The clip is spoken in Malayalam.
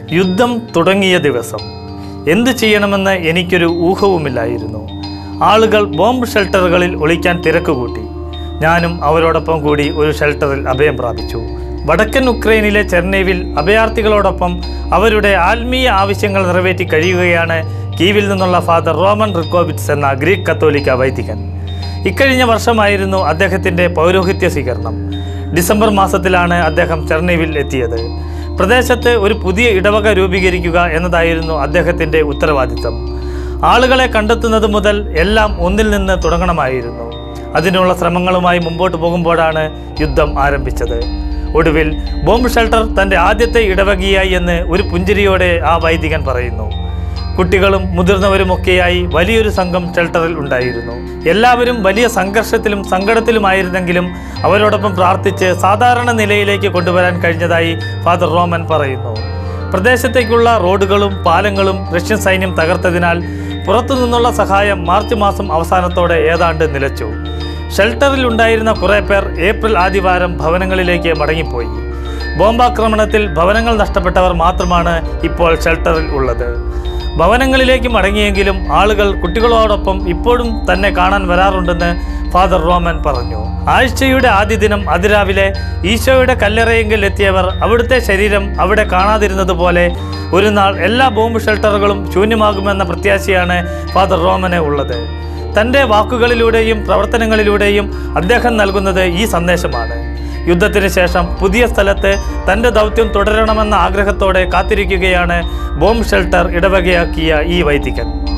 യുദ്ധം തുടങ്ങിയ ദിവസം എന്തു ചെയ്യണമെന്ന് എനിക്കൊരു ഊഹവുമില്ലായിരുന്നു ആളുകൾ ബോംബ് ഷെൽട്ടറുകളിൽ ഒളിക്കാൻ തിരക്ക് കൂട്ടി ഞാനും അവരോടൊപ്പം കൂടി ഒരു ഷെൽട്ടറിൽ അഭയം പ്രാപിച്ചു വടക്കൻ ഉക്രൈനിലെ ചെർണേവിൽ അഭയാർത്ഥികളോടൊപ്പം അവരുടെ ആത്മീയ ആവശ്യങ്ങൾ നിറവേറ്റി കഴിയുകയാണ് കീവിൽ നിന്നുള്ള ഫാദർ റോമൻ റിക്കോവിറ്റ്സ് എന്ന ഗ്രീക്ക് കത്തോലിക്ക വൈദികൻ ഇക്കഴിഞ്ഞ വർഷമായിരുന്നു അദ്ദേഹത്തിൻ്റെ പൗരോഹിത്യ സ്വീകരണം ഡിസംബർ മാസത്തിലാണ് അദ്ദേഹം ചെർണീവിൽ എത്തിയത് പ്രദേശത്ത് ഒരു പുതിയ ഇടവക രൂപീകരിക്കുക എന്നതായിരുന്നു അദ്ദേഹത്തിൻ്റെ ഉത്തരവാദിത്തം ആളുകളെ കണ്ടെത്തുന്നത് മുതൽ എല്ലാം ഒന്നിൽ നിന്ന് തുടങ്ങണമായിരുന്നു അതിനുള്ള ശ്രമങ്ങളുമായി മുമ്പോട്ട് പോകുമ്പോഴാണ് യുദ്ധം ആരംഭിച്ചത് ഒടുവിൽ ബോംബ് ഷെൽട്ടർ തൻ്റെ ആദ്യത്തെ ഇടവകയായി എന്ന് ഒരു പുഞ്ചിരിയോടെ ആ വൈദികൻ പറയുന്നു കുട്ടികളും മുതിർന്നവരുമൊക്കെയായി വലിയൊരു സംഘം ഷെൽട്ടറിൽ ഉണ്ടായിരുന്നു എല്ലാവരും വലിയ സംഘർഷത്തിലും സങ്കടത്തിലുമായിരുന്നെങ്കിലും അവരോടൊപ്പം പ്രാർത്ഥിച്ച് സാധാരണ നിലയിലേക്ക് കൊണ്ടുവരാൻ കഴിഞ്ഞതായി ഫാദർ റോമൻ പറയുന്നു പ്രദേശത്തേക്കുള്ള റോഡുകളും പാലങ്ങളും റഷ്യൻ സൈന്യം തകർത്തതിനാൽ പുറത്തു നിന്നുള്ള സഹായം മാർച്ച് മാസം അവസാനത്തോടെ ഏതാണ്ട് നിലച്ചു ഷെൽട്ടറിൽ ഉണ്ടായിരുന്ന കുറേ പേർ ഏപ്രിൽ ആദ്യവാരം ഭവനങ്ങളിലേക്ക് മടങ്ങിപ്പോയി ബോംബാക്രമണത്തിൽ ഭവനങ്ങൾ നഷ്ടപ്പെട്ടവർ മാത്രമാണ് ഇപ്പോൾ ഷെൽട്ടറിൽ ഉള്ളത് ഭവനങ്ങളിലേക്ക് മടങ്ങിയെങ്കിലും ആളുകൾ കുട്ടികളോടൊപ്പം ഇപ്പോഴും തന്നെ കാണാൻ വരാറുണ്ടെന്ന് ഫാദർ റോമൻ പറഞ്ഞു ആഴ്ചയുടെ ആദ്യ ദിനം അതിരാവിലെ ഈശോയുടെ കല്ലറയെങ്കിൽ എത്തിയവർ അവിടുത്തെ ശരീരം അവിടെ കാണാതിരുന്നതുപോലെ ഒരു നാൾ എല്ലാ ബോംബ് ഷെൽട്ടറുകളും ശൂന്യമാകുമെന്ന പ്രത്യാശയാണ് ഫാദർ റോമന് ഉള്ളത് തൻ്റെ വാക്കുകളിലൂടെയും പ്രവർത്തനങ്ങളിലൂടെയും അദ്ദേഹം നൽകുന്നത് ഈ സന്ദേശമാണ് യുദ്ധത്തിന് ശേഷം പുതിയ സ്ഥലത്ത് തൻ്റെ ദൗത്യം തുടരണമെന്ന ആഗ്രഹത്തോടെ കാത്തിരിക്കുകയാണ് ബോംബ് ഷെൽട്ടർ ഇടവകയാക്കിയ ഈ വൈദികൻ